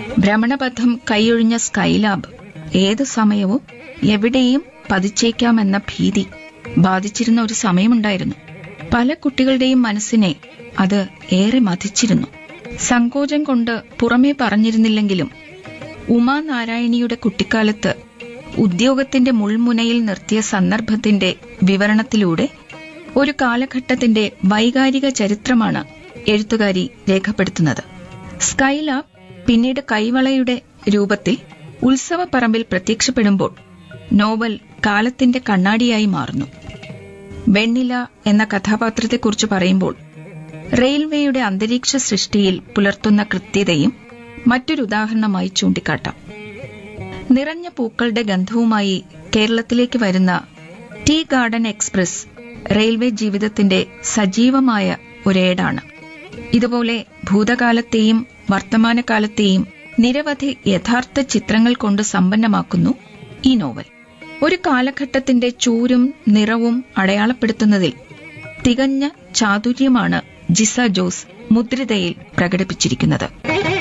ഭ്രമണപഥം കൈയൊഴിഞ്ഞ Skylab ഏതു സമയവും എവിടെയും പതിച്ചേക്കാമെന്ന ഭീതി ബാധിച്ചിരുന്ന ഒരു സമയമുണ്ടായിരുന്നു പല കുട്ടികളുടെയും മനസ്സിനെ അത് ഏറെ മതിച്ചിരുന്നു സങ്കോചം കൊണ്ട് പുറമേ പറഞ്ഞിരുന്നില്ലെങ്കിലും ഉമാനാരായണിയുടെ കുട്ടിക്കാലത്ത് ഉദ്യോഗത്തിന്റെ മുൾമുനയിൽ നിർത്തിയ സന്ദർഭത്തിന്റെ വിവരണത്തിലൂടെ ഒരു കാലഘട്ടത്തിന്റെ വൈകാരിക ചരിത്രമാണ് എഴുത്തുകാരി രേഖപ്പെടുത്തുന്നത് സ്കൈലാബ് പിന്നീട് കൈവളയുടെ രൂപത്തിൽ ഉത്സവപ്പറമ്പിൽ പ്രത്യക്ഷപ്പെടുമ്പോൾ നോവൽ കാലത്തിന്റെ കണ്ണാടിയായി മാറുന്നു വെണ്ണില എന്ന കഥാപാത്രത്തെക്കുറിച്ച് പറയുമ്പോൾ റെയിൽവേയുടെ അന്തരീക്ഷ സൃഷ്ടിയിൽ പുലർത്തുന്ന കൃത്യതയും മറ്റൊരു ഉദാഹരണമായി ചൂണ്ടിക്കാട്ടാം നിറഞ്ഞ പൂക്കളുടെ ഗന്ധവുമായി കേരളത്തിലേക്ക് വരുന്ന ടീ ഗാർഡൻ എക്സ്പ്രസ് റെയിൽവേ ജീവിതത്തിന്റെ സജീവമായ ഒരേടാണ് ഇതുപോലെ ഭൂതകാലത്തെയും വർത്തമാനകാലത്തെയും നിരവധി യഥാർത്ഥ ചിത്രങ്ങൾ കൊണ്ട് സമ്പന്നമാക്കുന്നു ഈ നോവൽ ഒരു കാലഘട്ടത്തിന്റെ ചൂരും നിറവും അടയാളപ്പെടുത്തുന്നതിൽ തികഞ്ഞ ചാതുര്യമാണ് ജിസ ജോസ് മുദ്രിതയിൽ പ്രകടിപ്പിച്ചിരിക്കുന്നത്